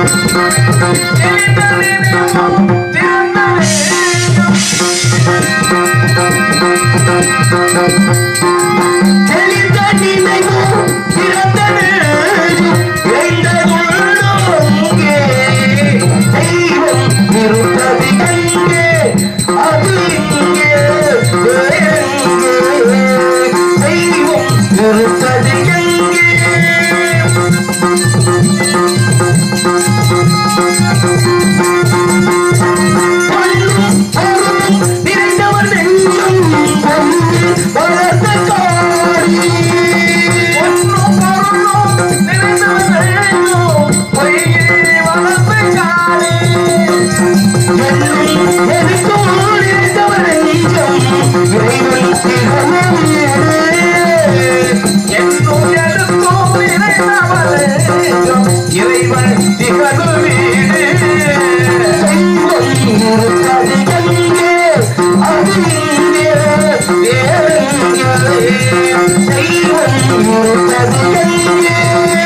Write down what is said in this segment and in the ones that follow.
தெளிந்த நினைவும் பிறந்த நேரம் எந்ததுள்ளோங்கே தெய்வம் இருப்பது எங்கே அது இங்கே எங்கே தெய்வம் இருப்பது எங்கே பொன்னும் பொருளும் நிறைந்தவர் நெஞ்சம் பொன்னு வளர்த்த காரி. பொன்னும் பொருளும் நிறைந்தவர் நெஞ்சம் பொய்யை வளர்த்த காரி. என்னும் எனக்கும் நிறைந்தவர் நெஞ்சம் இறைவன் திகழும் வீடு. என்னும் எனக்கும் நிறைந்தவர் நெஞ்சம் இறைவன் திகழும் வீடு தெய்வம் இருப்பது எங்கே? அது இங்கே, வேறெங்கே? தெய்வம் இருப்பது எங்கே?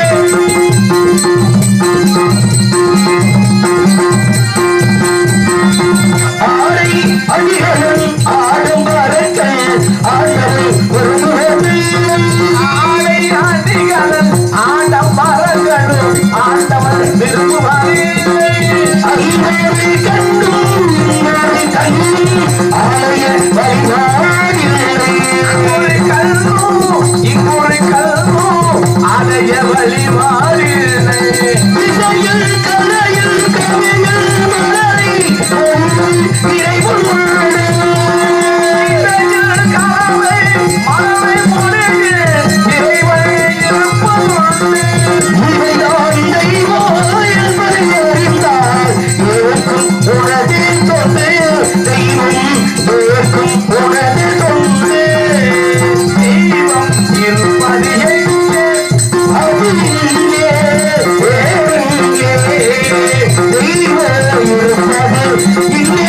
ஆடை அணிகளும் ஆடம்பரங்கள் ஆண்டவன் விரும்புவது ஆடை அணிகளும் ஆடம்பரங்களும் ஆண்டவன் விரும்புவாரே ஐவரை கண்டும் இவரை கண்டும் ஆலய வழிபாடில்லை ஒரு கல்லும் இங்கொரு கல்லும் ஆலய வழிபாடில்லை இசையில் கலையில் கவியில் மலரை பொருள் இறைவன் உள்ளது இசையில் கலவை மலரை பொருள் இறைவன் இருப்பதுள்ளது இவைதான் தெய்வம் என்பதை அறிந்தால் ஏற்கும் உனது தொண்டு தெய்வம் ஏற்கும் உனது தொண்டு தெய்வம் இருப்பது எங்கே? அது இங்கே, எங்கே? தெய்வம் இருப்பது இங்கே.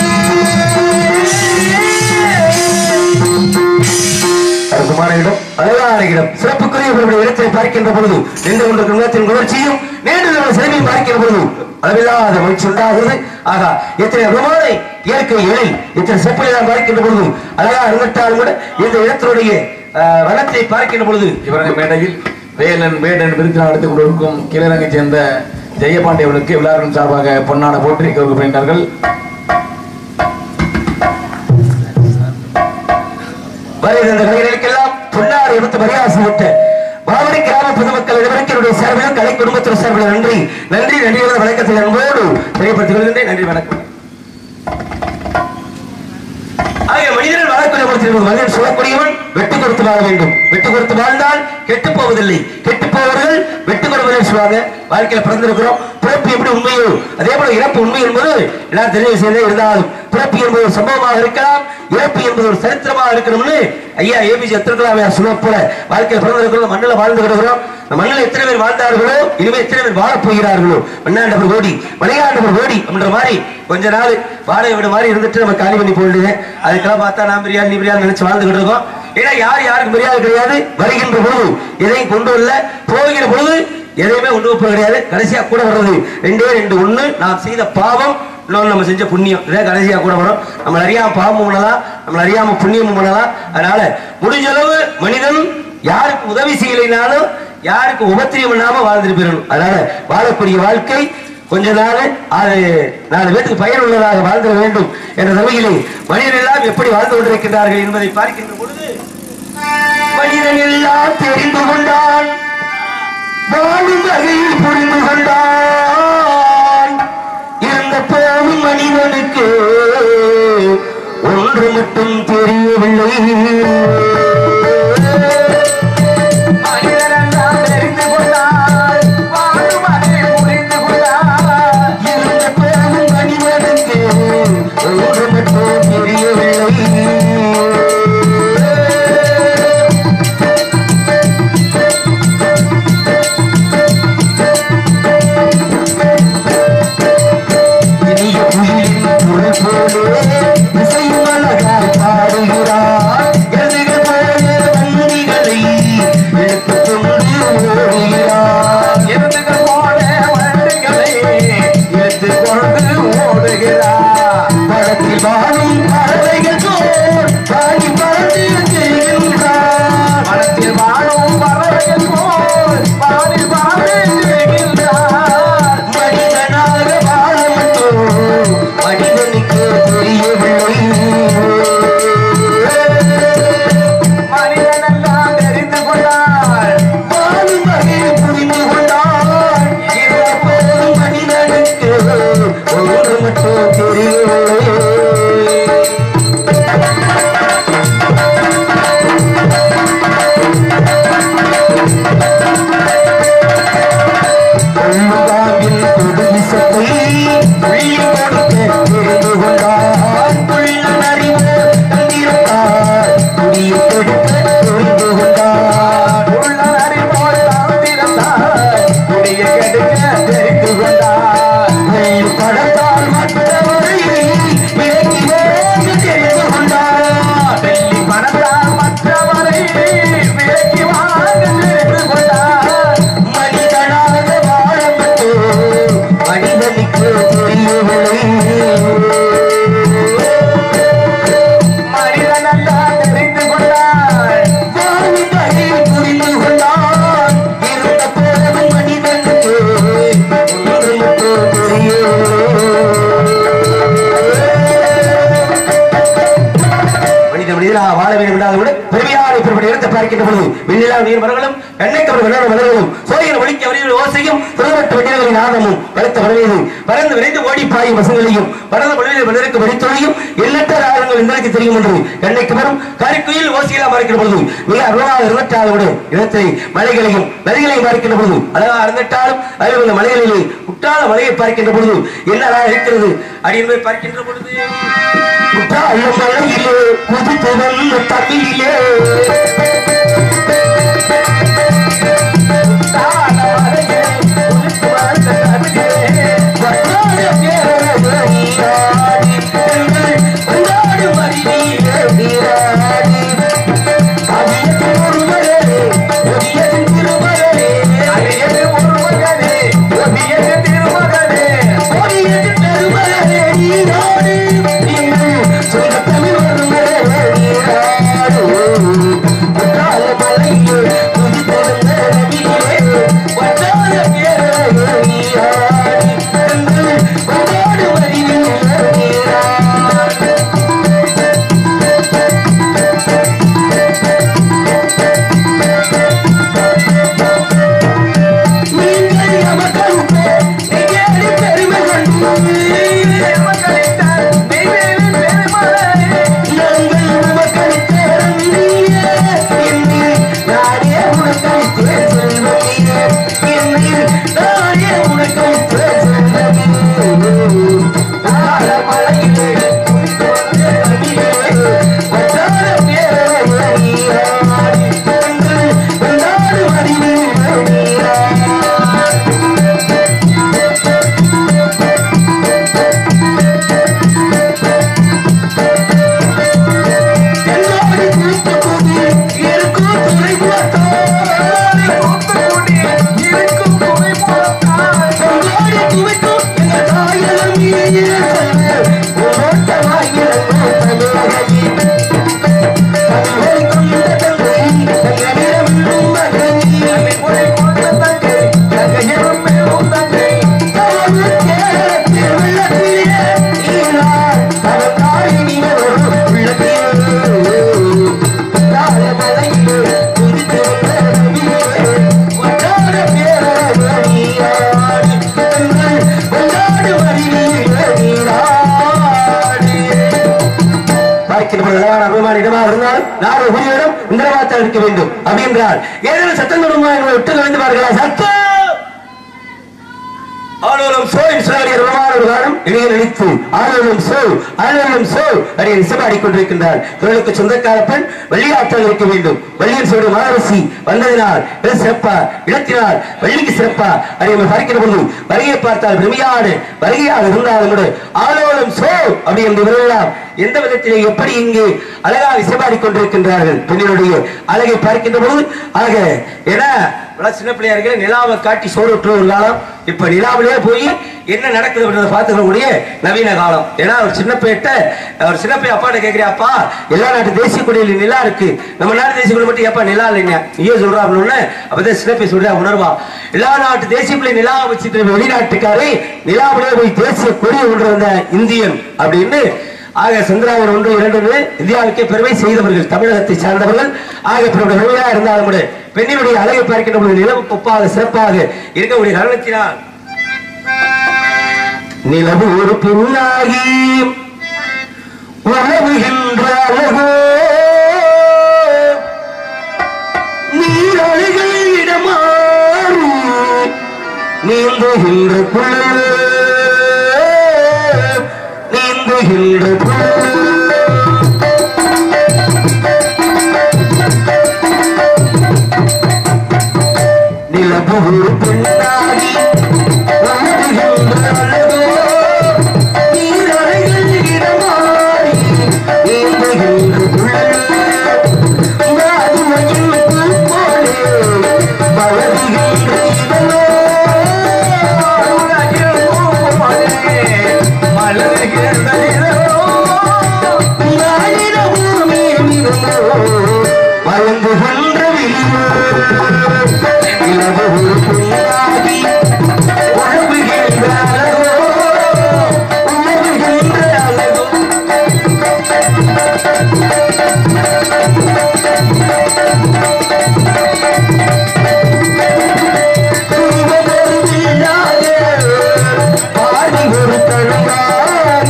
அற்புதமான இடம் அழகான இடம் சிறப்புக்குரிய இவருடைய இடத்தை பார்க்கின்ற பொழுது நின்று கொண்டிருக்கும் இடத்தின் உணர்ச்சியும் நேற்று சிறப்பையும் பார்க்கின்ற பொழுது அளவில்லாத மகிழ்ச்சி உண்டாகிறது ஆகா எத்தனை அருமான இயற்கை எழில் எத்தனை சிறப்பை நாம் பார்க்கின்ற பொழுது அழகா இருந்துட்டாலும் கூட இந்த இடத்தினுடைய அஹ், வனத்தை பார்க்கின்ற பொழுது இவரது மேடையில் வேலன் வேடன் விருது நடத்திக் கொண்டிருக்கும் கிளரங்கை சேர்ந்த ஜெயபாண்டி அவர்களுக்கு விழாவின் சார்பாக பொன்னான போற்றி கௌரவிக்கின்றார்கள் வருகிற இந்த கலைகளுக்கெல்லாம் பொன்னாறு எடுத்து மரியாதை விட்ட மாவடி கிராம பொதுமக்கள் அனைவருக்கும் சார்பிலும் கலை குடும்பத்தினர் சார்பில் நன்றி நன்றி நன்றி வணக்கத்தை அன்போடு தெரியப்படுத்திக் கொள்கின்றேன் நன்றி வணக்கம் ஆகிய மனிதர்கள் வாழக்கூடிய பொறுத்திருக்கும் மனிதன் சொல்லக்கூடியவன் வெட்டு கொடுத்து வாழ வேண்டும் வெட்டு கொடுத்து வாழ்ந்தால் கெட்டு போவதில்லை கெட்டு போவர்கள் வெட்டு கொடுப்பதை சொல்லுவாங்க வாழ்க்கையில பிறந்திருக்கிறோம் பிறப்பு எப்படி உண்மையோ அதே போல இறப்பு உண்மை என்பது எல்லாரும் தெரிவு செய்தே இருந்தாலும் பிறப்பு என்பது ஒரு சம்பவமாக இருக்கலாம் இறப்பு என்பது ஒரு சரித்திரமாக இருக்கணும்னு ஐயா ஏபிஜி அப்துல் கலாம் சொல்ல போல வாழ்க்கையில பிறந்திருக்கிறோம் மண்ணில் வாழ்ந்து கிடக்கிறோம் இந்த மண்ணில் எத்தனை பேர் வாழ்ந்தார்களோ இனிமே எத்தனை பேர் வாழப் போகிறார்களோ மண்ணாண்டவர் ஓடி மலையாண்டவர் ஓடி அப்படின்ற மாதிரி கொஞ்ச நாள் வாடகை வீடு மாதிரி இருந்துட்டு நம்ம காலி பண்ணி போயிடுது அதுக்கெல்லாம் பார்த்தா நான் பிரியாணி நீ பிரியாணி நினைச்சு வாழ்ந்துகிட்டு இருக்கோம் ஏன்னா யார் யாருக்கு மரியாதை கிடையாது வருகின்ற பொழுது எதையும் கொண்டு வரல போகிற பொழுது எதையுமே கொண்டு போக கிடையாது கடைசியா கூட வர்றது ரெண்டே ரெண்டு ஒண்ணு நாம் செய்த பாவம் இன்னொன்று நம்ம செஞ்ச புண்ணியம் இதே கடைசியா கூட வரும் நம்ம அறியாம பாவமும் பண்ணலாம் நம்ம அறியாம புண்ணியமும் பண்ணலாம் அதனால முடிஞ்ச அளவு மனிதன் யாருக்கு உதவி செய்யலைனாலும் யாருக்கு உபத்திரியம் பண்ணாம வாழ்ந்துட்டு போயிடணும் அதனால வாழக்கூடிய வாழ்க்கை கொஞ்ச நாள் அது நாலு பேருக்கு பயனுள்ளதாக வாழ்ந்துட வேண்டும் என்ற நிலையிலே மனிதன் எல்லாம் எப்படி வாழ்ந்து கொண்டிருக்கின்றார்கள் என்பதை பார்க்கின்ற பொழுது மனிதன் எல்லாம் தெரிந்து கொண்டான் வாழும் வகையில் புரிந்து கொண்டான் இருந்த போதும் மனிதனுக்கு ஒன்று மட்டும் தெரியவில்லை மனிதனெல்லாம் தெரிந்து கொண்டான் வாழும் வகையில் புரிந்து கொண்டான் இருந்த போதும் மனிதனுக்கு ஒன்று மட்டும் தெரியவில்லை இனிய குயிலின் குரல் போலே இசையும் அழகாய் பாடுகிறார் எதிர்கள் போல வண்டிகளை இழுத்துக் கொண்டு ஓடுகிறார் எருதுகள் போல வண்டுகளை தேசத்தை புள்ளி கொடுக்க தெரிந்து கொண்டார் புள்ளன் அறிவு தந்திருந்தார் குடியை கொடுக்க தெரிந்து கொண்டார் உள்ளன் அறிவோர் தாம் திறந்தார் குடியை கெடுக்க தெரிந்து கொண்டார் வேறு படத்தால் மற்றவரை விலக்கி ஓடி தெரிந்து கொண்டார் வெள்ளி பணத்தால் மற்றவரை விலக்கி வாங்க தெரிந்து கொண்டார் மனிதனாக வாழப்பட்டு மனிதனுக்கு தெரியவில்லை மனிதனல்ல தெரிந்து கொண்டார் வாழ்வதை புரிந்து கொண்டான் இருந்த போதும் மனிதனுக்கு ஒன்று மட்டும் மனித மனிதனாக வாழ வேண்டும் என்றால் கூட பெருமையான இப்படி இடத்தை பார்க்கின்ற பொழுது வெண்ணிலா நீர் மரங்களும் எண்ணெய் கவர் வெள்ள மலர்களும் சோழியின் ஒளிக்க வரிகள் ஓசையும் துறவட்ட வெண்ணிலங்களின் நாதமும் பலத்த வரவேது பறந்து விரைந்து ஓடி பாயும் வசங்களையும் பறந்த மொழியில் மலருக்கு வழித்தொழியும் எண்ணற்ற ராகங்கள் எங்களுக்கு தெரியும் என்று எண்ணெய்க்கு வரும் கருக்குயில் ஓசையெல்லாம் பார்க்கின்ற பொழுது மிக அருளாக இருந்துட்டாலும் கூட இடத்தை மலைகளையும் நதிகளையும் பார்க்கின்ற பொழுது அழகாக இருந்துட்டாலும் அதில் உள்ள மலைகளிலே குற்றால மலையை பார்க்கின்ற பொழுது என்னடா இருக்கிறது அப்படி என்பதை பார்க்கின்ற பொழுது குற்றால மலையிலே குதித்து வந்த தமிழிலே தான மலையிலே உதித்து வந்த கவிதையே வட்டார பேரவை ஆடி எங்கள் கொண்டாடு மறியிலே நீராடி அவியத்தின் ஒருவரே ஒதியத்தின் திருமகளே அரியது ஒரு மகனே ஒதியது திருமகனே ஒதியத்தின் பெருமகளே நீராடு எங்கள் சொந்த தமிழ் ஒருவரே நீராடு வட்டார மலையிலே குதித்து வந்த நதியிலே வட்டார பேரவை ஆடி எங்கள் கொண்டாடு மறியிலே நீராடி நீங்கள் எமக்களுக்கு நெய்யேறி பெருமை கொண்டு மக்களிட்ட நெய்வேலி பெருமலையே நாங்கள் உமக்களுக்கு நீயே என்னை நானே உனக்களித்து செல்வமே என்னை நானே உனக்களித்து செல்வமே தார மலையிலே குதித்து வந்த நதியிலே வட்டார பேரவை நீராடி எங்கள் கொண்டாடு மறியிலே நீராடி என்னோடு தூத்துக்குடி இருக்கும் துறைமுகத்தாய் தூத்துக்குடி இருக்கும் துறைமுகத்தால் செங்கோடி துவைக்கும் எங்கள் தாயகம் மீது ஓட்டமாயிரம் தமிழகமே தமிழை கொண்ட தந்தை தங்களிடம் மகனே மொழி கொண்ட தங்கை தங்கையிலும் மேலும் தங்கை அவனுக்கே திருவள்ளத்திலே நீரார் அவன் தாயினிலே உள்ளத்திலே தாழ மலையிலே குதித்து வந்த நதியிலே ஒட்டார பேரவை நீராடி எங்கள் கொண்டாடு வரியிலே நீராடி பார்க்கிற பொழுது அழகான அபிமான இடமாக இருந்தால் நாடு உயிரிடம் இந்திரவாத்தான் இருக்க வேண்டும் அப்படி என்றால் ஏதேனும் சத்தம் தொடங்குமா என்பதை விட்டு கலந்து பாருங்களா சத்தம் ஆளுநரும் சோ என்று சொல்லி ரமான ஒரு காலம் இடையில் நினைத்து ஆளுநரும் சோ ஆளுநரும் சோ அடியை இசைப்பாடிக் கொண்டிருக்கின்றார் தொழிலுக்கு சொந்தக்கார பெண் வெள்ளியாற்றல் இருக்க வேண்டும் வெள்ளியின் சோடு மாரசி வந்ததினால் இட சிறப்பா இடத்தினால் வெள்ளிக்கு சிறப்பா அடியை பார்க்கிற பொழுது வருகையை பார்த்தால் பெருமையான வருகையாக இருந்தாலும் கூட ஆலோலம் சோ அப்படி என்று இவரெல்லாம் எந்த விதத்திலே எப்படி இங்கு அழகாக இசைப்பாடிக் கொண்டிருக்கின்றார்கள் பெண்ணினுடைய அழகை பார்க்கின்ற பொழுது ஆக ஏன்னா இவ்வளவு சின்ன பிள்ளையா இருக்கிற நிலாவை காட்டி சோறு விட்டுற ஒரு காலம் இப்ப நிலாவிலே போய் என்ன நடக்குது அப்படின்றத பார்த்துக்கக்கூடிய நவீன காலம் ஏன்னா ஒரு சின்ன பையிட்ட ஒரு சின்ன பையன் அப்பாட்ட கேட்கிறேன் அப்பா எல்லா நாட்டு தேசிய கொடியில நிலா இருக்கு நம்ம நாட்டு தேசிய கொடி மட்டும் எப்பா நிலா இல்லைங்க நீயே சொல்றா அப்படின்னு அப்பதான் சின்ன பையன் சொல்றா உணர்வா எல்லா நாட்டு தேசிய பிள்ளை நிலா வச்சுட்டு இருக்க வெளிநாட்டுக்காரே நிலாவிலே போய் தேசிய கொடி கொண்டு வந்த இந்தியன் அப்படின்னு ஆக சந்திராயன் ஒன்று இரண்டு என்று இந்தியாவுக்கே பெருமை செய்தவர்கள் தமிழகத்தை சார்ந்தவர்கள் ஆக பிறகு பெருமையாக இருந்தாலும் கூட பெண்ணினுடைய அழகை பார்க்கின்ற பொழுது நிலவு ஒப்பாக சிறப்பாக இருக்கக்கூடிய காரணத்தினால் நிலவு ஒரு பெண்ணாகி உறவுகின்ற அழகோ நீர் அழகை இடமாறி நீந்து நீந்துகின்ற புள்ளே நீந்துகின்ற புள்ளே நிலபுரு பெண்ணாகி வாழ்கின்ற அழகோ நீரறையில் இடமாடி நீந்துகின்ற புள்ளே மாதுமையின் பூ போலே மலர்கின்ற இதழோ நாளிரவும் நீரிருந்தோ வழங்குகின்ற விழியோ நிலவு புண்ணாகி உழவுகின்ற அழகோ உழவுகின்ற அழகோ துன்பமொரு வில்லாக பாடி ஒரு தழுவாக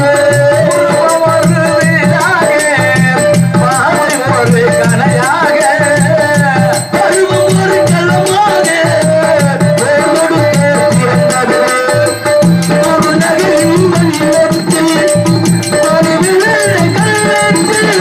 பருவம் ஒரு கலமாக வேர் கொடுக்க பிறந்தது ஒரு நகரின் மண்ணிலத்தில் ஒரு விழுந்த கல்லத்தில்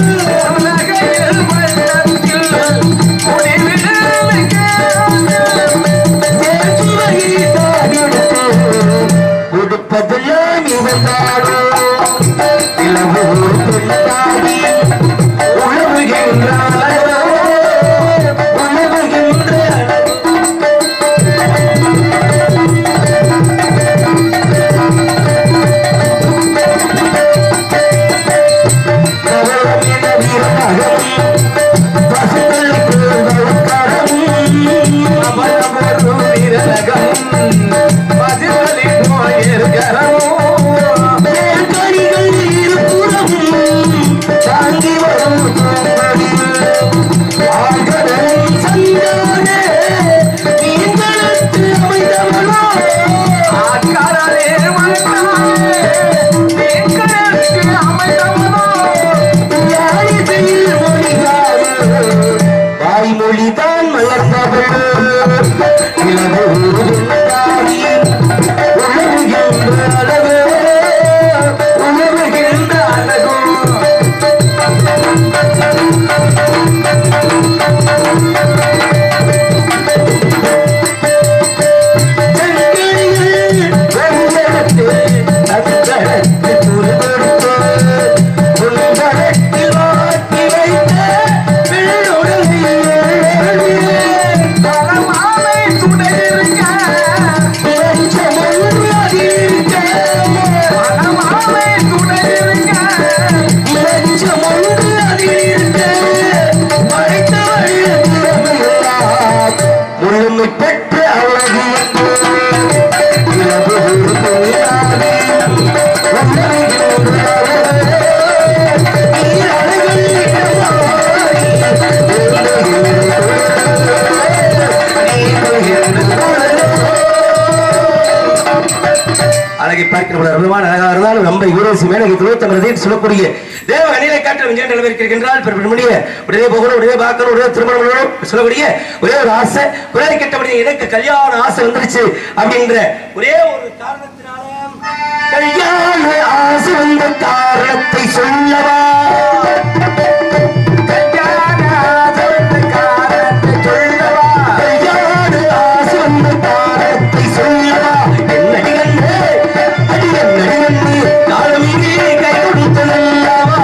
கொடுப்பதெல்லாம் இவன் நாடு இளவூர் பெண்ணாடி உழவுகின்ற அழகோ, உழவுகின்ற அழகோ. கவலம் என வீரமகமும் பசுக்களுக்கு வழக்கரமும் மேற்கணிகள் இருபுறமும் தாங்கி வரும் தோம்படியில் ஆழ்கடலின் சந்தானே நீங்களுக்கு அமைந்தவனோ யாழிசையில் மொழிகாரு வாய்மொழிதான் மலர்ந்தவள் இளவு உருவாகி உழவுகின்ற அழகு உழவுகின்ற அழகு செங்கலில் வெண்கலத்து தங்கடத்து துருவெடுத்து புன்கலத்தில் மாட்டி வைத்த வெள்ளுடலில் லட்சமொன்று அதிர்க்க லட்சமொன்று அதிர்க்க படைத்தவள் திறமையெல்லாம் முழுமை பெற்ற அழகு இளவு பொன்னாடி வந்தடைகின்ற அழகு நீர் அழகில் இடமாறி அழகை பார்க்கிற அற்புதமான அழகாக இருந்தாலும் நம்ம யூரோசி மேலகை தொண்ணூத்தி சொல்லக்கூடிய தேவ அணிலை காற்று விஜய் நிலவிருக்கின்றால் பெருமைய உடனே போகணும் உடனே பார்க்கணும் உடனே திருமணம் பண்ணணும் சொல்லக்கூடிய ஒரே ஒரு ஆசை குறை கட்டபடி எனக்கு கல்யாண ஆசை வந்துருச்சு அப்படின்ற ஒரே ஒரு காரணத்தினால கல்யாண ஆசை வந்த காரணத்தை சொல்லவா கல்யாண ஆசை வந்த காரணத்தை சொல்லவா என்னடி கண்ணே அடி என்னடி கண்ணே காலம் இங்கே கை கொடுத்ததல்லவா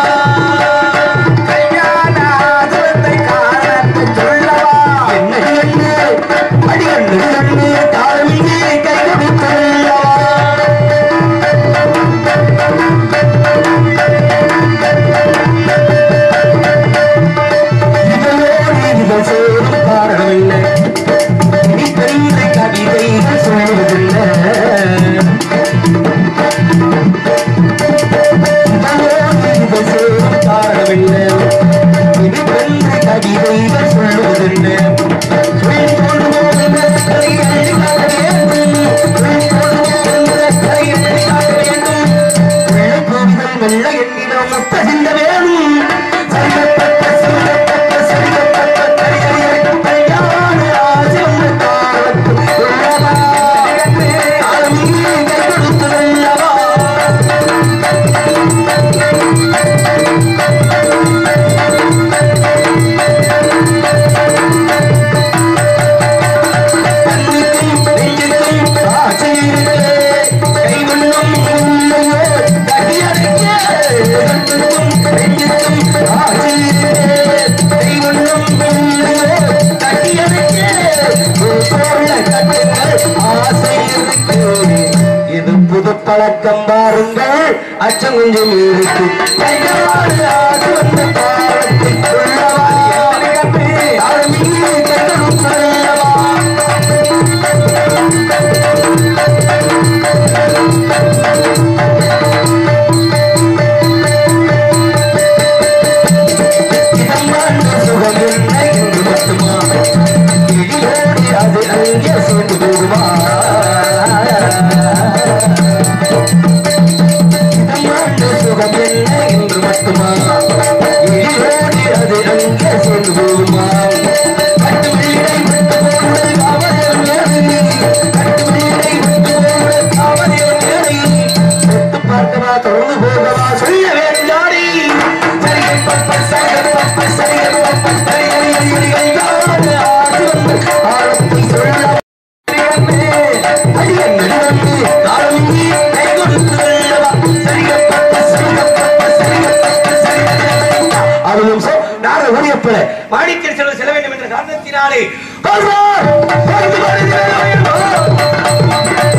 என்னடி கண்ணே அடி என்னடி கண்ணே காலம் இங்கே கை கொடுத்ததல்லவா இருக்கு இது புது பழக்கம் பாருங்கள் அச்சம் கொஞ்சம் இருக்கு கையால் ஆடி வந்த காலத்தை சொல்லவா ஆரம்பிக்கு கண்டனும் சொல்லவா இதமான சுகம் என்ன என்று மட்டுமா இடியோடி அது அங்கே சேர்ந்து போகுமா இதமான சுகம் என்ன என்று மட்டுமா இடியோடி அது அங்கே சேர்ந்து போகுமா கட்டு வெள்ளிடை விட்டு போகுது காவலியம் ஏறி கட்டு வெள்ளிடை விட்டு போகுது காவலியம் ஏறி தொட்டு பார்க்கவா தொடர்ந்து போகவா சொல்ல வேண்டாடி சரிகை பப்ப சரிகை பப்ப சரிகை பப்ப சரிகை சரிகை யாரு ஆடு வந்து ஆழத்தை சொல்ல அடியன் நடுவந்து காலமிங்கி கை கொடுத்து வெல்லவா சரிகை பப்ப சரிகை பப்ப சரிகை பப்ப சரிகை அது நிமிஷம் நாங்கள் ஊழியப்பட மாணிக்கர் செல்வ செல்ல வேண்டும் என்ற காரணத்தினாலே வருவார் வந்து வருகிறார்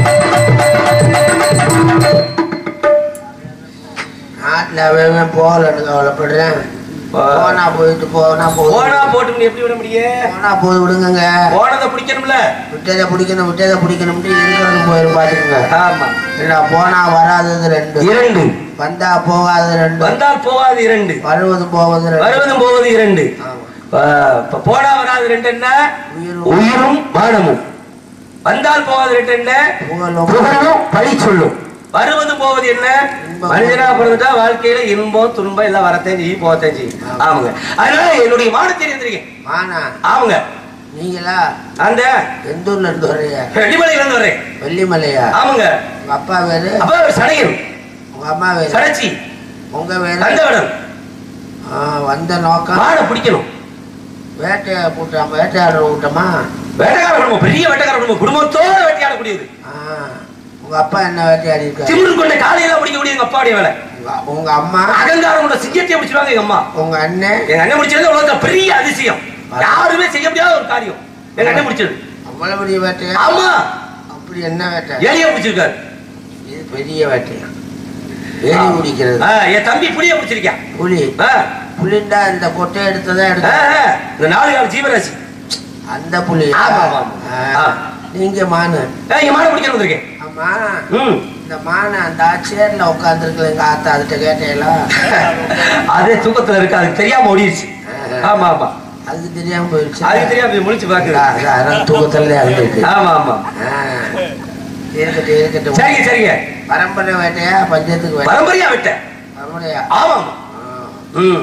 நாட்டில் அவன் போகலன்னு கவலைப்படுறேன் போனா போயிட்டு போனா போகுது ஓனா போட்டு எப்படி விட முடியும் போனா போது விடுங்கங்க ஓனதை பிடிக்கணும்ல விட்டதை பிடிக்கணும் விட்டதை பிடிக்கணும்ட்டு இருக்கிறது போயிடும் பாத்துக்கோங்க ஆமா இல்ல போனா வராதது ரெண்டு இரண்டு வந்தா போகாதது ரெண்டு வந்தால் போகாது இரண்டு வருவது போவது ரெண்டு வருவதும் போவது இரண்டு ஆமா. ஆ, இப்ப போனா வராது ரெண்டு என்ன உயிரும் உயிரும் மானமும் வந்தால் போகாது ரெண்டு என்ன புகழும் புகழும் பழி சொல்லும் வருவது போவது என்ன இன்பம். மனிதனா பிறந்துட்டா வாழ்க்கையில இன்பம் துன்பம் எல்லாம் வரத்தையும் செய்யும் போகத்தையும் செய்யும் ஆமா. ஆமாங்க அதனால என்னுடைய மானத்தை இருந்திருக்கேன் மானா ஆமாங்க நீங்களா அந்த எந்த ஊர்ல இருந்து வர்றீங்க வெள்ளிமலையில இருந்து வரேன் வெள்ளிமலையா ஆமாங்க உங்க அப்பா பேரு அப்ப சடையன் உங்க அம்மா பேரு சடைச்சி உங்க பேரு தந்தவடம் ஆ, வந்த நோக்கம் மாடை பிடிக்கணும் வேட்டையை கூட்டம் வேட்டையாடுற கூட்டமா வேட்டைக்கார குடும்பம் பெரிய வேட்டைக்கார குடும்பம் குடும்பத்தோட வேட்டையாடக்கூடியது ஆ, உங்க அப்பா என்ன வேட்டையாடி இருக்காரு திமிரு கொண்ட காலையெல்லாம் பிடிக்கக்கூடிய எங்க அப்பாவுடைய வேலை உங்க- உங்க அம்மா அகங்காரம் கொண்ட சிங்கத்தை பிடிச்சிருவாங்க எங்க அம்மா உங்க அண்ணன் எங்க அண்ணன் முடிச்சது உலகத்துல பெரிய அதிசயம் யாருமே செய்ய முடியாத ஒரு காரியம் எங்க அண்ணன் முடிச்சது அவ்வளவு பெரிய வேட்டையா ஆமா அப்படி என்ன வேட்டை எலிய பிடிச்சிருக்காரு இது பெரிய வேட்டையா ஏறி பிடிக்கிறது ஆ, என் தம்பி புளிய பிடிச்சிருக்கான் புலி ஆ, புலிண்டா இந்த கொட்டை எடுத்ததா ஆ, எடுத்த ஆ, இந்த நாலு கால ஜீவராசி அந்த புலி ஆமா, ஆமா, ஆமா. ஆ. நீங்க மானு ஆ, இங்க மாடை பிடிக்க வந்திருக்கேன் ஆமா ம் இந்த மானை அந்த சேர்ல உட்காந்துருக்கல எங்க ஆத்தா அதுட்ட கேட்டேலாம் அதே தூக்கத்துல இருக்கு அதுக்கு தெரியாம ஓடிடுச்சு ஆமா ஆமா அதுக்கு தெரியாம போயிடுச்சு அதுக்கு தெரியாம இது முழிச்சு பாக்குது அது அதான் தூக்கத்துல இறந்துருக்கு ஆமா ஆமா ஆ. இருக்கட்டும் இருக்கட்டும் சரிங்க சரிங்க பரம்பரை வேட்டையா பஞ்சத்துக்கு வேட்டையா பரம்பரையா விட்ட பரம்பரையா ஆமா ஆமா ஆ. ம்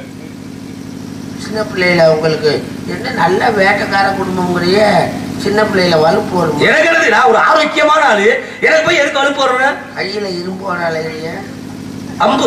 சின்ன பிள்ளையில உங்களுக்கு என்ன நல்ல வேட்டைக்கார குடும்பங்கிறிய சின்ன பிள்ளையில வலுப்பு வரும் எனக்கு என்னது நான் ஒரு ஆரோக்கியமான ஆளு எனக்கு போய் எதுக்கு அனுப்பு வரணும் கையில இரும்பு அலையிறிய அம்பு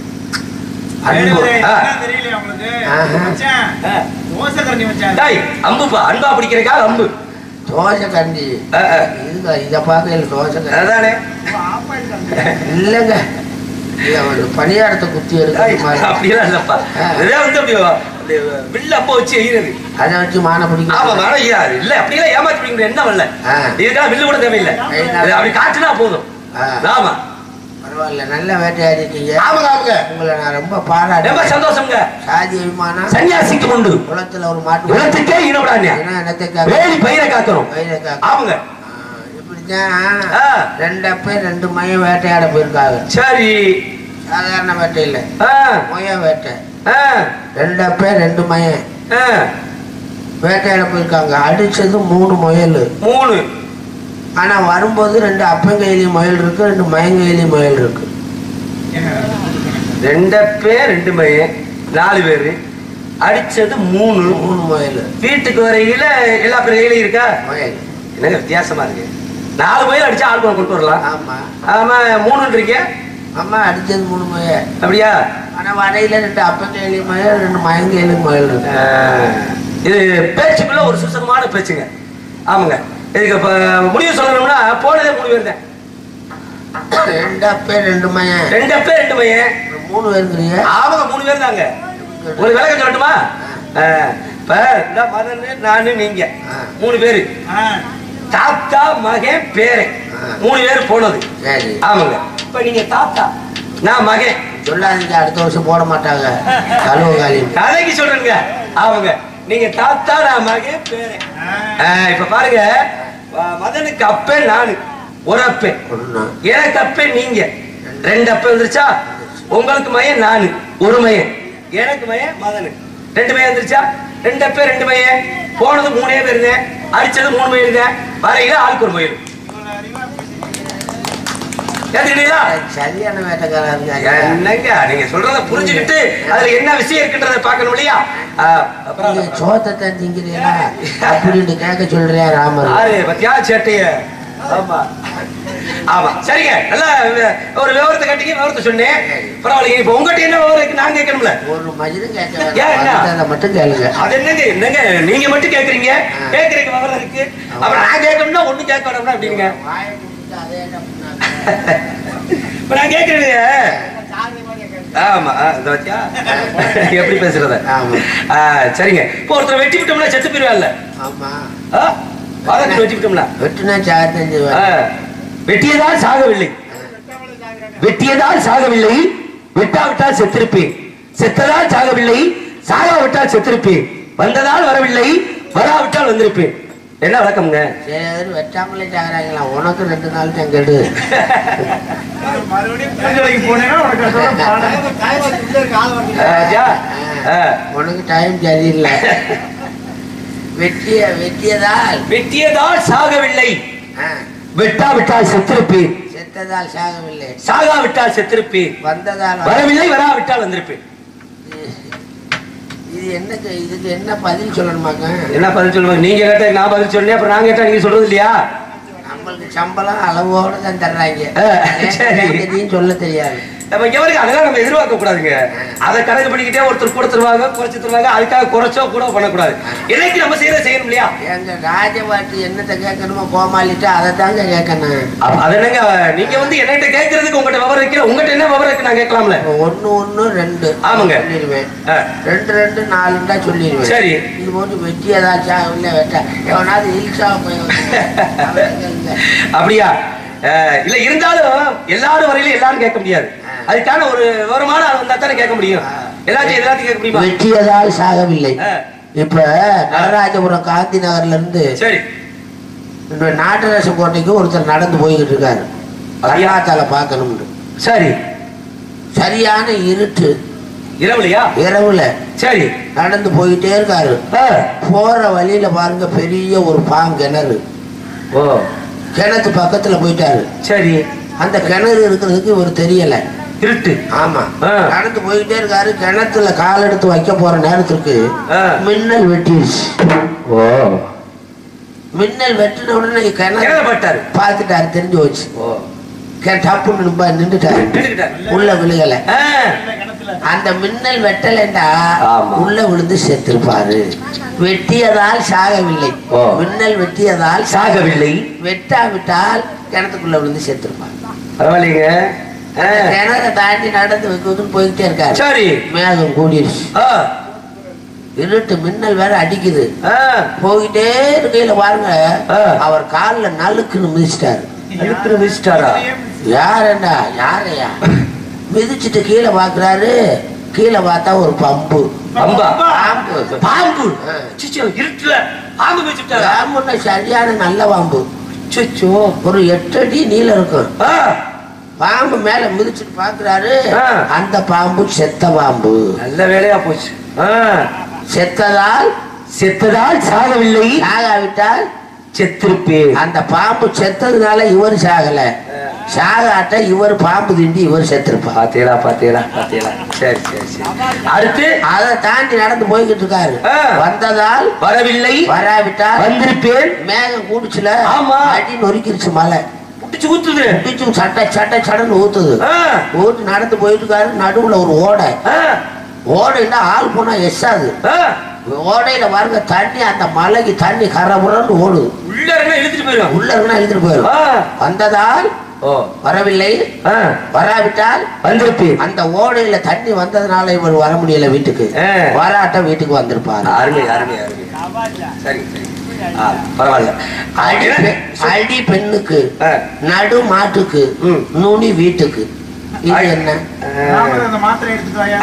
அன்பு ஆ. தெரியலையா உங்களுக்கு ஆஹா. மச்சான், ஆ. தோசை கரண்டி மச்சான் டேய் அம்புப்பா அன்பா பிடிக்கிறக்காக அம்பு தோசை கண்டி ஆ, ஆ. இதுங்க இத பார்க்கல தோசை கண்டி அதானே ஆப்பாயில் கரண்டி இல்லைங்க இது ஒரு பணியாரத்தை குத்தி டேய், எடுக்கிற மாதிரி அப்படியெல்லாம் இல்லப்பா ஆ. இதே வந்து அப்படி அப்படி வில்ல அப்ப வச்சு எய்கிறது அதை வச்சு மானை ஆமா பிடிக்கும் மேடம் ஐயா இல்ல அப்படியெல்லாம் ஏமாத்தி பிடிக்கிற என்ன வரல ஆ. இதுக்காக வில்லு கூட தேவையில்லை ஐயா. இது அப்படி காட்டுனா போதும் ஆ. ஆமா பரவாயில்ல நல்ல வேட்டையாடிட்டீங்க ஆமாங்க ஆமாங்க உங்களை நான் ரொம்ப ரொம்ப பாராட்டேன் சந்தோஷங்க சாதி அபிமானம் சன்னியாசிக்கு உண்டு குளத்துல ஒரு மாட்டு உலகத்துக்கே ஈனப்படாங்க ஏன்னா என்னத்துக்காக வேலி பயிரை காக்கணும் வயிறுக்காக. ஆமாங்க ஆ, இப்படித்தான் ஆ. ரெண்டு பேர் ரெண்டு மையம் வேட்டையாட போயிருக்காங்க சரி சாதாரண வேட்டை இல்ல ஆ, மொய வேட்டை ஆ, ரெண்டு பேர் ரெண்டு மையம் ஆ. வேட்டையாட போயிருக்காங்க அடிச்சது மூணு முயல் மூணு ஆனா வரும்போது ரெண்டு அப்பங்கையிலி முயல் இருக்கு ரெண்டு மயங்கையிலி முயல் இருக்கு ரெண்டு பேர் ரெண்டு பையன் நாலு பேரு அடிச்சது மூணு மூணு முயல் வீட்டுக்கு வரையில எல்லா பேர் கையிலும் இருக்கா முயல் என்னங்க வித்தியாசமா இருக்கு நாலு பையன் அடிச்சா ஆள் கூட கொண்டு வரலாம் ஆமா ஆமா மூணுன்னு இருக்கே அம்மா அடிச்சது மூணு முயல் அப்படியா ஆனா வரையில ரெண்டு அப்பங்கையிலி முயல் ரெண்டு மயங்கையிலி முயல் இருக்கு ஆ, இது பேச்சுக்குள்ள ஒரு சுசகமான பேச்சுங்க ஆமாங்க இதுக்கு இப்ப முடிவு சொல்லணும்னா போனதே மூணு பேர் தான் ரெண்டு பேர் ரெண்டு மயன் ரெண்டு பேர் ரெண்டு பையன் மூணு பேருங்கிறீங்க ஆமாங்க மூணு பேர் தாங்க ஒரு விளக்கம் சொல்லட்டுமா ஆ, இப்ப இந்த மதன் நானு நீங்க ஆ. மூணு பேரு ஆ, தாத்தா மகன் பேரன் ஆ. மூணு பேர் போனது சரி ஆமாங்க இப்ப நீங்க தாத்தா நான் மகன் சொல்லாதீங்க அடுத்த வருஷம் போட மாட்டாங்க கழுவ காலி கதைக்கு சொல்றேங்க ஆமாங்க நீங்க தாத்தா நான் மகன் பேரன் ஆ, இப்ப பாருங்க அஹ், மதனுக்கு அப்பன் நானு ஒரு அப்பன் ஒண்ணு எனக்கு அப்பன் நீங்க ரெண்டு அப்பன் வந்துருச்சா உங்களுக்கு மயன் நானு ஒரு மயன் எனக்கு மயன் மதனு ரெண்டு மயன் வந்துருச்சா ரெண்டு அப்பன் ரெண்டு மயன் போனது மூணே பேருங்க அடிச்சது மூணு மயிலுங்க வரையில ஆளுக்கு ஒரு மயில் கேட்டுக்கிட்டீங்களா சரியான வேட்டைக்காரா இருக்காங்க என்னங்க நீங்க சொல்றத புரிஞ்சுக்கிட்டு அதுல என்ன விஷயம் இருக்குன்றத பார்க்கணும் இல்லையா ஆ, அப்புறம் நீங்க சோத்தை திங்கிறீங்களா அப்படின்னு கேட்க சொல்றியா ராமர் ஆறு பத்தியா சேட்டைய ஆமா ஆமா சரிங்க நல்லா வி- ஒரு விவரத்தை கட்டிங்க விவரத்தை சொன்னேன் பரவாயில்லைங்க இப்ப உங்ககிட்ட என்ன விவரம் இருக்கு நான் கேட்கணும்ல ஒரு மஜிலும் கேட்க ஏன் என்ன? வேண்டாம். அதை மட்டும் கேளுங்க அது என்னங்க என்னங்க நீங்க மட்டும் கேக்குறீங்க கேக்குறீங்க விவரம் இருக்கு அப்ப நான் கேட்கணும்னா ஒண்ணும் கேட்க வேண்டாம்னா அப்படிங்க வாயை மூடிட்டு அதே என்ன பண்ணாங்க? இப்ப நான் கேக்குறேங்க ஆமா ஆ, இந்த பாத்தியா எப்படி பேசுறத ஆமா. ஆ, சரிங்க இப்போ ஒருத்தர் வெட்டி விட்டோம்னா செத்து போயிருவான்ல ஆமா ஆ? பாதத்தில் வெட்டி விட்டோம்னா வெட்டுனா சாகத்தஞ்சு ஆ, வெட்டியதால் சாகவில்லை வெட்டியதால் சாகவில்லை வெட்டாவிட்டால் செத்திருப்பேன் செத்ததால் சாகவில்லை சாகாவிட்டால் செத்திருப்பேன் வந்ததால் வரவில்லை வராவிட்டால் வந்திருப்பேன் என்ன வழக்கம்ங்க சரி வெட்டாமலே சாகுறாங்களா உனக்கு ரெண்டு நாள் தான் கெடு மறுபடியும் பூஜைக்கு போனேன்னா உனக்கு அதோட பாடம். ஆ, ஐயா? ஆ, உனக்கு டைம் சரியில்லை வெட்டிய வெட்டியதால் வெட்டியதால் சாகவில்லை ஆ, வெட்டாவிட்டால் செத்திருப்பேன் செத்ததால் சாகவில்லை சாகாவிட்டால் செத்திருப்பேன் வந்ததால் வ- வரவில்லை வராவிட்டால் வந்திருப்பேன் இது என்னக்கு இதுக்கு என்ன பதில் சொல்லணுமாக்க என்ன பதில் சொல்லுவாங்க நீங்க கேட்ட நான் பதில் சொன்னேன் அப்புறம் நான் கேட்டா நீங்க சொல்றது இல்லையா நம்மளுக்கு சம்பளம் அளவோட தான் தர்றாங்க ஆ, சரி. எதையும் சொல்ல தெரியாது நம்ம இங்க வரைக்கும் அதெல்லாம் நம்ம எதிர்பார்க்க கூடாதுங்க அதை கணக்கு பண்ணிக்கிட்டே ஒருத்தர் கூட தருவாங்க குறைச்சு தருவாங்க அதுக்காக குறைச்சோ கூட பண்ணக்கூடாது என்னைக்கு நம்ம செய்யறத செய்யணும் இல்லையா எங்க ராஜபாட்டி என்னத்தை கேட்கணுமோ கோமாளிட்டு அதை தாங்க கேட்கணும் அப்ப அது என்னங்க நீங்க வந்து என்கிட்ட கேட்கறதுக்கு உங்ககிட்ட விவரம் வைக்கிற உங்ககிட்ட என்ன விவரம் இருக்கு நான் கேட்கலாம்ல ஒன்னு ஒன்னு ரெண்டு ஆமாங்க. சொல்லிடுவேன் ஆ, ரெண்டு ரெண்டு நாலுண்டா சொல்லிடுவேன் சரி. இது போட்டு வெட்டி ஏதாச்சும் இல்லை வெட்ட எவனாவது இல்சா போய் வந்து- அப்படியா அஹ், இல்ல இருந்தாலும் எல்லாரும் வரையிலும் எல்லாரும் கேட்க முடியாது அதுக்கான ஒரு விவரமான ஆள் வந்தா தானே கேட்க முடியும் எல்லாத்தையும் எல்லாத்தையும் கேட்க முடியுமா வெட்டியதால் சாகவில்லை ஆ, இப்ப நடராஜபுரம் காந்தி நகர்ல இருந்து சரி இந்த நாட்டரச கோட்டைக்கு ஒருத்தர் நடந்து போய்கிட்டு இருக்காரு அருணாச்சால பார்க்கணும்னு சரி சரியான இருட்டு இரவுலையா இரவுல சரி நடந்து போயிட்டே இருக்காரு ஆ, போற வழியில பாருங்க பெரிய ஒரு பாங்கிணறு ஓ கிணத்து பக்கத்துல போயிட்டாரு சரி அந்த கிணறு இருக்கிறதுக்கு இவர் தெரியல இருட்டு ஆமா ஆ. நடந்து போயிட்டே இருக்காரு கிணத்துல கால் எடுத்து வைக்க போற நேரத்துக்கு ஆ. மின்னல் வெட்டிருச்சு ஓ மின்னல் வெட்டின உடனே கிணறு கேள்விப்பட்டாரு பார்த்துட்டாரு தெரிஞ்சு வச்சு ஓ டப்புன்னு நிப்பா நின்றுட்டாரு நின்னுக்கிட்டாரு. உள்ள விழுகல ஆ, அந்த மின்னல் வெட்டலைண்டா ஆமா. உள்ள விழுந்து செத்துருப்பாரு வெட்டியதால் சாகவில்லை ஓ. மின்னல் வெட்டியதால் சாகவில்லை வெட்டாவிட்டால் கிணத்துக்குள்ள விழுந்து செத்துருப்பாரு பரவாயில்லைங்க ஆ, கிணற தாண்டி நடந்து வைக்கிறதுன்னு போய்கிட்டே இருக்காரு சரி மேகம் கூடிருச்சு ஆ, இருட்டு மின்னல் வேற அடிக்குது ஆ, போயிட்டே இருக்கையில பாருங்க ஆ. அவர் கால்ல நலுக்குன்னு மிதிச்சிட்டாரு அழுத்துற வச்சுட்டாரா யாரண்டா யாரையா மிதிச்சிட்டு கீழே பாக்குறாரு கீழே பார்த்தா ஒரு பம்பு அம்பா பாம்பு பாம்பு ஆ. சிச்சோ இருட்டுல பாம்பு வச்சுட்டாரா பாம்புன்னா சரியான நல்ல பாம்பு சிச்சோ ஒரு எட்டு அடி நீளம் இருக்கும் ஆ, பாம்பு மேல மிதிச்சிட்டு பாக்குறாரு ஆ. அந்த பாம்பு செத்த பாம்பு நல்ல வேலையா போச்சு ஆ, செத்ததால் செத்ததால் சாகவில்லை சாகாவிட்டால் செத்திருப்பேன் அந்த பாம்பு செத்ததுனால இவர் சாகல சாகாட்ட இவர் பாம்பு திண்டி இவர் செத்திருப்பார் பாத்தீங்களா பாத்தீங்களா பாத்தீங்களா சரி சரி சரி அடுத்து அதை தாண்டி நடந்து போய்கிட்டு இருக்காரு ஆ. வந்ததால் வரவில்லை வராவிட்டால் வந்திருப்பேன் மேகம் கூடுச்சுல ஆமா. அடி நொறுக்கிருச்சு மலை புடிச்சு ஊத்துது குடிச்சு சட்டை சட்டை சடன்னு ஊத்துது ஆ, ஊத்து நடந்து போயிட்டு இருக்காரு நடுவுல ஒரு ஓடை ஆ, ஓடைன்னா ஆள் போனா எஸ்ஸாது ஆ. ஓடையில பாருங்க தண்ணி அந்த மலைக்கு தண்ணி கரபுரன்னு ஓடுது உள்ள இருந்தா இழுத்துட்டு போயிடும் உள்ள இருந்தா எழுதிட்டு போயிடும் ஆ, வந்ததால் ஓ வரவில்லை ஆ, வராவிட்டால் வந்திருப்பேன் அந்த ஓடையில தண்ணி வந்ததுனால இவர் வர முடியல வீட்டுக்கு ஆ. வராட்ட வீட்டுக்கு வந்திருப்பாரு அருமை அருமை அருமை சரி சரி ஆ, பரவாயில்ல அடி பெ- அடி பெண்ணுக்கு ஆ. நடு மாட்டுக்கு ம். நுனி வீட்டுக்கு இது அடி- என்ன ராமர் அந்த மாத்திரை எடுத்துட்டு வாயா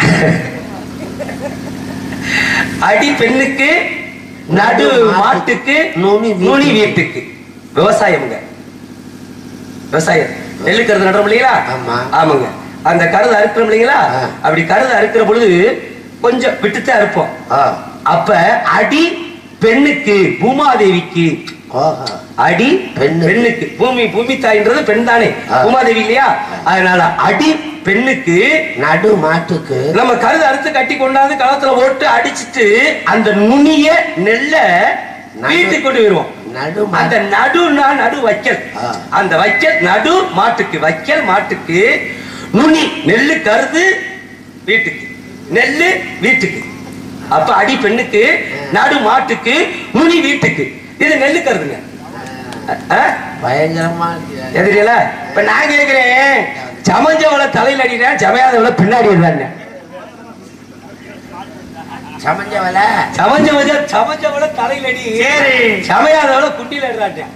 அடி பெண்ணுக்கு நடு மாட்டுக்கு நுனி வீட்டுக்கு. நுனி வீட்டுக்கு விவசாயம்ங்க விவசாயம் நெல்லு கருது நடுறோம் இல்லைங்களா ஆமா. ஆமாங்க அந்த கருது அறுக்கிறோம் இல்லைங்களா ஆ. அப்படி கருது அறுக்கிற பொழுது கொஞ்சம் விட்டுத்தான் அறுப்போம் ஆ. அப்ப அடி பெண்ணுக்கு பூமாதேவிக்கு ஓஹோ. அடி பெண்ணுக்கு. பெண்ணுக்கு பூமி பூமி தாயின்றது பெண் தானே ஆ. பூமாதேவி இல்லையா அதனால அடி பெண்ணுக்கு நடு மாட்டுக்கு நம்ம கருது அறுத்து கட்டி கொண்டாந்து களத்துல போட்டு அடிச்சிட்டு அந்த நுனிய நெல்ல நடு- வீட்டுக்கு கொண்டு வருவோம் நடு அந்த மாட்டு நடுனா நடு வைக்கல் ஆ. அந்த வைக்கல் நடு மாட்டுக்கு வைக்கல் மாட்டுக்கு நுனி நெல்லு கருது வீட்டுக்கு நெல்லு வீட்டுக்கு அப்ப அடி பெண்ணுக்கு நடு மாட்டுக்கு நுனி வீட்டுக்கு இது நெல்லு கருதுங்க ஆ? பயங்கரமா இருக்கு. எதிரியல இப்ப நான் கேக்குறேன் சமஞ்சவள தலையில அடிக்கிறேன் சமையாதவள பின்னாடி இருந்தாங்க சமைஞ்ச வேலை சமஞ்சவள சமஞ்சவள தலையில அடி சமையாதவள குண்டியில எடுறாட்டேன்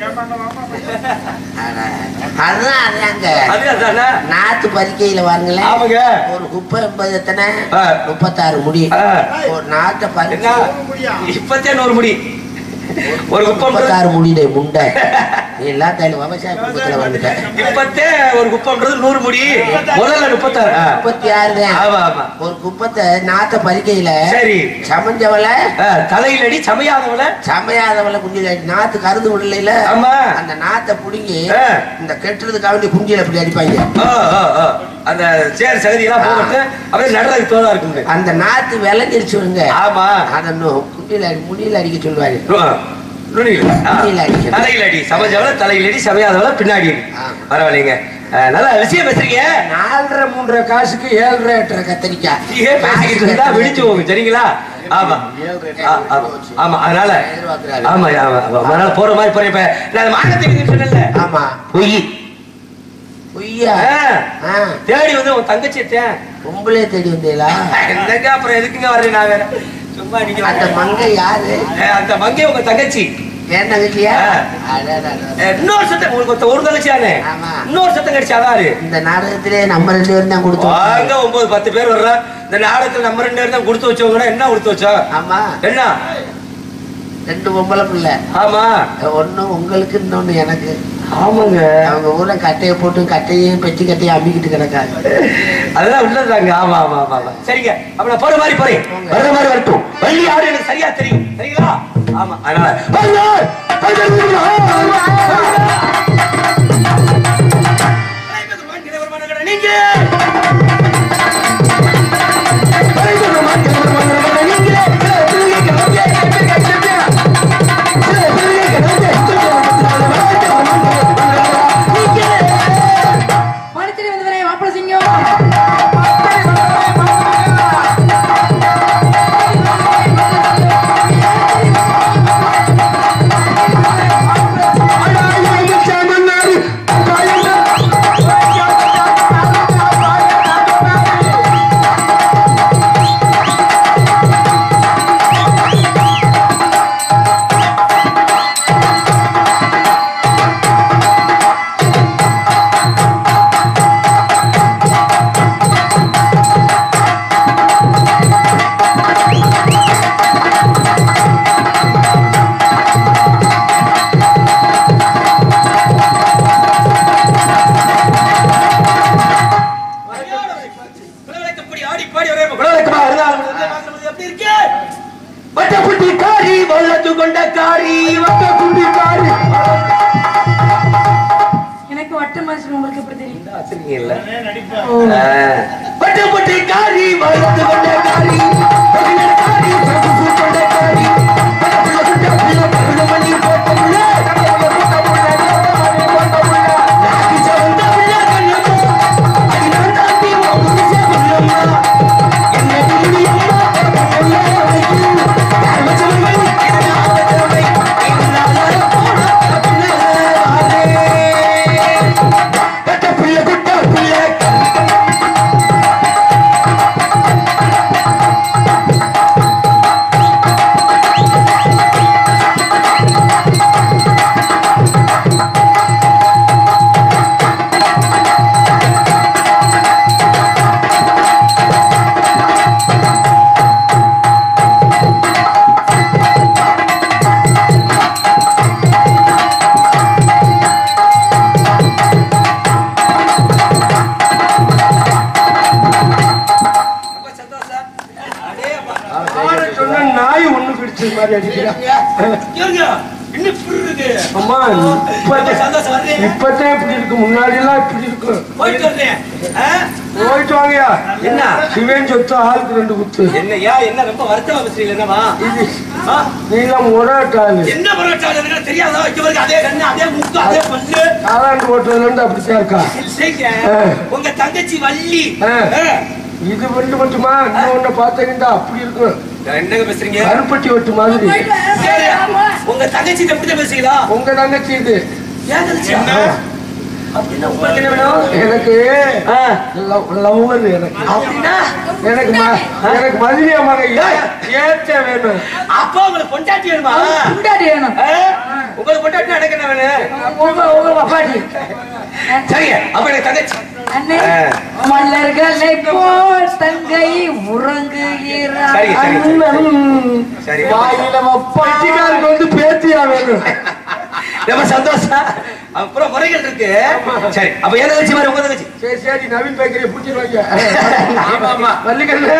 அட, அதுதான் அதாங்க அது அதானே நாத்து பறிக்கையில வாருங்களேன் ஆமாங்க ஒரு குப்பை எண்பது எத்தனை ஆ. முப்பத்தாறு முடி ஆ. ஒரு நாட்டை என்ன பறிச்சு இப்பத்தே நூறு முடி ஒரு குப்பம் முப்பத்தாறு முடியுடைய முண்டை நீ எல்லாம் தைல விவசாய குடும்பத்துல வந்துட்ட இப்பத்தே ஒரு குப்பம்ன்றது நூறு முடி முதல்ல முப்பத்தாறு ஆ. முப்பத்தி ஆறு தான். ஆமா ஆமா ஒரு குப்பத்தை நாத்த பறிக்கையில சரி சமைஞ்சவள ஆ, தலையில அடி சமையாதவள சமையாதவள குஞ்சில நாத்து கருது விடலையில ஆமா. அந்த நாத்தை புடுங்கி ஆ. இந்த கெட்டுறதுக்காக வேண்டிய குஞ்சில அப்படி அடிப்பாங்க ஆ, ஆ, ஆ. அந்த சேர் சகதி எல்லாம் போட்டு அப்படியே நடுறதுக்கு தோதா இருக்குங்க அந்த நாத்து விளைஞ்சிருச்சுங்க ஆமா அத நு- குண்டில அடி- முடியில அடிக்க சொல்லுவாரு ஆ, நுனியில. ஆ. நுனியில அடிக்கணும். தலையில அடி சமைச்சவள தலையில அடி சமையாதவள பின்னாடி அடி ஆ. பரவாயில்லைங்க ஆ, நல்லா விஷயம் பேசுறீங்க நாலரை மூன்றரை காசுக்கு ஏழரை எட்டரை கத்திரிக்காய் நீயே பேசிக்கிட்டு இருந்தா வெடிச்சு போகும் சரிங்களா ஆமா ஆ, ஆமா. ஆமா அதனால ஆமா ஆமா ஆமா. அதனால போற மாதிரி போறேன் இப்ப நான் மானத்துக்கு சொன்னேன்ல ஆமா பொய் பொய்யா ஆ. ஆ, தேடி வந்து உன் தங்கச்சி தேன் பொம்பளைய தேடி வந்தீங்களா என்னங்க அப்புறம் எதுக்குங்க வர்றேன் நான் வேற சும்மா நீங்க அந்த வாங்க. மங்கை யாரு ஏ, அந்த மங்கை உங்க தங்கச்சி என் தங்கச்சியா ஆ. அடடடட. ஏ, இன்னொரு சத்தம் உங்களுக்கு ஒருத்த- ஒரு தங்கச்சியானே ஆமா. இன்னொரு சத்தம் கிடைச்சாதாரு இந்த நாடகத்திலே நம்ம ரெண்டு பேரும் தான் கொடுத்தோம் வாங்க ஒன்பது பத்து பேர் வர்றோம் இந்த நாடகத்துல நம்ம ரெண்டு பேரும் தான் கொடுத்து வச்சவங்கன்னா என்ன கொடுத்து வச்சோம் ஆமா என்ன ரெண்டு பொம்பளை பிள்ளை ஆமா ஒண்ணு உங்களுக்கு இன்னொன்னு எனக்கு ஆமாங்க அவங்க ஊர்ல கட்டையை போட்டு கட்டையும் பெட்டி கட்டையும் அம்பிக்கிட்டு கிடக்காங்க அதெல்லாம் உள்ளதாங்க ஆமா ஆமா ஆமா ஆமா சரிங்க அப்ப நான் போற மாதிரி போறேன் போங்க. வர்ற மாதிரி வரட்டும் வள்ளி யாரு எனக்கு சரியா தெரியும் சரிங்களா ஆமா அதனால வாங்க. நீங்க மனுஷன் வந்தவரே மாப்பிள சிங்கம் குலவிளக்கப்படி ஆடி பாடி ஒரே குலவிளக்கமா இருந்தாலும் வந்து பார்க்கும்போது எப்படி இருக்கு? வட்டப்புட்டி காரி வள்ளத்து கொண்ட காரி வட்டப்புட்டி காரி எனக்கு வட்ட மனுஷன் உங்களுக்கு எப்படி தெரியும் வச்சிருக்கீங்கல்ல ஓ. வட்டப்புட்டி காரி வள்ளத்து கொண்ட காரி பகிரன் காரி சொகுசு கொண்ட காரி பட்டப்புள்ள சுட்ட புள்ள பகுடு மணி போட்ட புள்ள பட்டப்புள்ள போட்ட புள்ள தேவமணி போட்ட புள்ள நாக்கி சவந்த புள்ள கண்ணம்மா அடி நான் தாண்டி உன் புருஷ புள்ளம்மா என்ன திரும்பி அம்மா என்ன வைக்கும் தர்மச்சவங்கள் என்ன ஆபத்தவை என்னால போன பின்னால வாரே கட்ட புள்ள குட்ட புள்ள அடிக்கிற மாதிரி அடிக்கிறான் இருங்க என்ன இப்படி இருக்கு அம்மா ரொம்ப இப்பதான் சந்தோஷம் வர்றீங்க இப்பதான் இப்படி இருக்கு முன்னாடி எல்லாம் இப்படி இருக்கு போயிட்டு வர்றேன் ஆ? போயிட்டு வாங்கயா என்ன சிவன் சொத்து ஆளுக்கு ரெண்டு குத்து என்னய்யா என்ன ரொம்ப வருத்தமா பேசுறீங்க என்னவா ஆ? நீலாம் முறாட்டாளு என்ன பரவாயில்ல எனக்கு தெரியாதா இங்க வரைக்கும் அதே கண்ணு அதே முக்கு அதே பல்லு காலாண்டு ஓட்டுறதுல இருந்து அப்படித்தான் இருக்கா இல்லைங்க. ஆ. உங்க தங்கச்சி வள்ளி ஆ. ஆ. இது வந்து மட்டுமா இன்னொன்னு பார்த்தீங்கன்னா அப்படி இருக்கும் என்னங்க பேசுறீங்க கருப்பட்டி வெட்டு மாதிரி போயிட்டு வரேன். சரி. ஆமா. உங்க தங்கச்சி எப்படி பேசுறீங்களா உங்க தங்கச்சி இது ஏன் தங்கச்சி அப்படின்னா உங்களுக்கு என்ன வேணும் எனக்கு ஆ. லவ்- லவ்வர் எனக்கு அப்படின்னா எனக்கு ம- எனக்கு மதுரைய மகன் ஏத்த வேணும் அப்பா உங்களுக்கு பொண்டாட்டி வேணுமா முன்னாடி வேணும். ஆ? உங்களுக்கு பொண்டாட்டி எனக்கு என்ன வேணும் உங்க- உங்க அப்பாடி. சரிங்க அப்ப எனக்கு தங்கச்சி அண்ணே, ஆ. மலர்களை போல் தங்கை உறங்குகிறார் சரி, சரி. அண்ணன் சரி. வாயில பட்டிக்காருக்கு வந்து பேத்தியா வேணும் ரொம்ப சந்தோஷம் அப்புறம் முறைகள் இருக்கு சரி அப்ப என் தங்கச்சி மாதிரி உங்க தங்கச்சி சரி சரி நவீன் பேக்கரியை பிடிச்சிருவாங்க ஆமா ஆமா மல்லிகண்ணே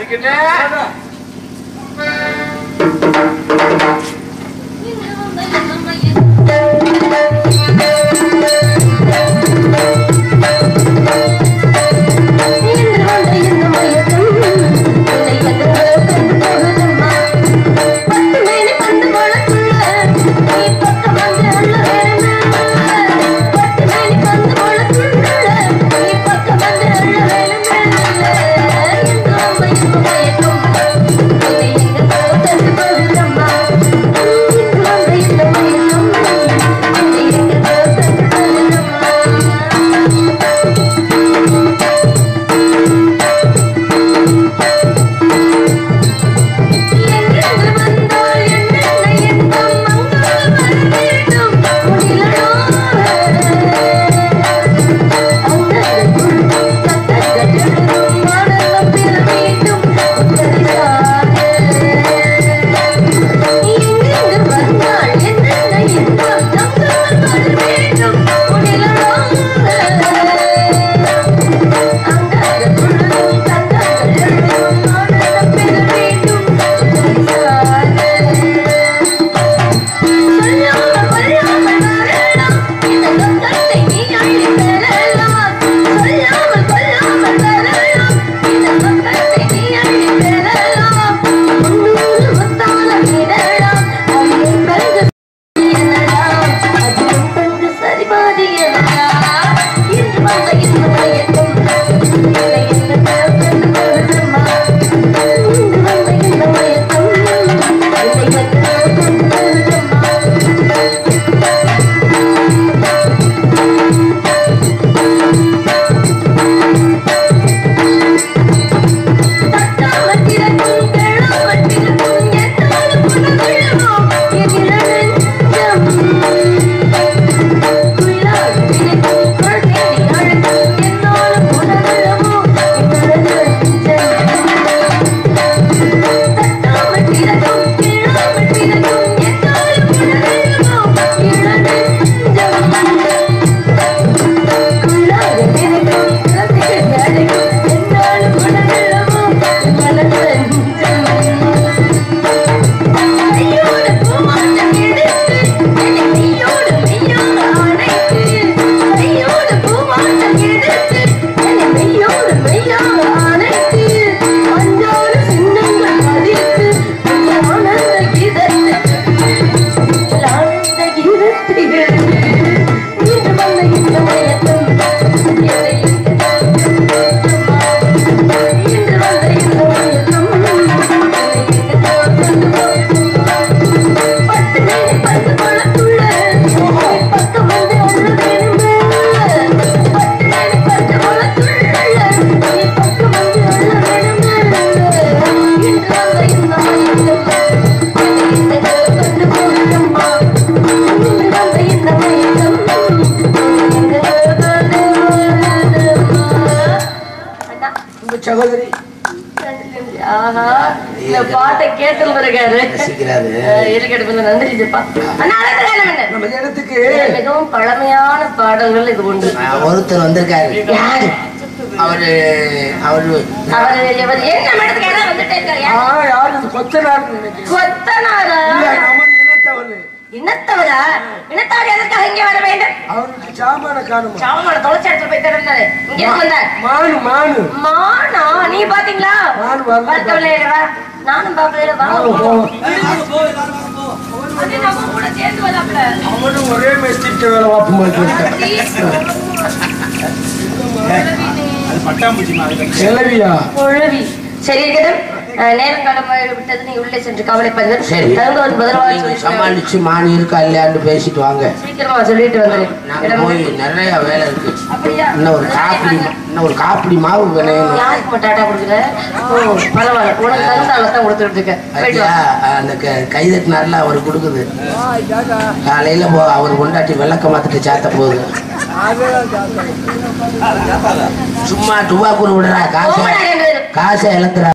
உங்க சகோதரி ஆஹா இந்த பாட்டை கேட்டு இருக்காரு ரசிக்கிறாரு. இருக்கட்டும் நன்றி ஜப்பா அண்ணா அடுத்த காலம் என்ன நம்ம இடத்துக்கு மிகவும் பழமையான பாடல்கள் இது உண்டு நான் ஒருத்தர் வந்திருக்காரு யாரு அவரு அவரு அவரு இவர் என்ன மடத்துக்கு யாராவது வந்துட்டே இருக்காரு ஆ, யாரு இது கொத்தனார் நினைக்கிறேன். கொத்தனாரா இல்ல, நமது இனத்தவரு. இனத்தவரா இனத்தவர் எதற்காக இங்கே வர வேண்டும் அவருக்கு சாமான காணுமா சாமான தொலைச்ச இடத்துல போய் திறந்தாரு இங்க எதுக்கு வந்தார் மானு மானு மானா நீ பாத்தீங்களா மானு வரல. வரத்தவளையவா நானும் பாக்கல வா மானு போவோம். அது நம்ம கூட சேர்ந்து வராப்ல அவனும் ஒரே மேஸ்திரிட்ட வேலை பார்ப்பு மாதிரி இருக்கான். கிளவியா குழவி சரி இருக்கட்டும் அஹ், நேரம் காலம் விட்டது நீ உள்ளே சென்று கவலைப்படுங்கள் சரி தகுந்த ஒரு பதிலவாக நீங்க சொல்லி சமாளிச்சு மான் இருக்கா இல்லையான்னு பேசிட்டு வாங்க சீக்கிரமா சொல்லிட்டு வந்துரு நாங்க போய் நிறைய வேலை இருக்கு அப்படியா இன்னும் ஒரு காப்பிடி மா- இன்னும் ஒரு காப்பிடி மாவு வேணும் யாருக்கு மட்டும் டாட்டா கொடுக்குற ஓ பரவாயில்ல உனக்கு தகுந்த அளவு தான் கொடுத்துட்டு இருக்க போயிட்டு ஐயா வா அந்த க- கைதட்டினார்ல அவர் கொடுக்குது காலையில போ அவர் கொண்டாட்டி விளக்க மாத்திட்டு சாத்த போகுது சும்மா துவா கூட விடுறா காசை போங்கடா ரெண்டு பேரும். காசை இழந்துடா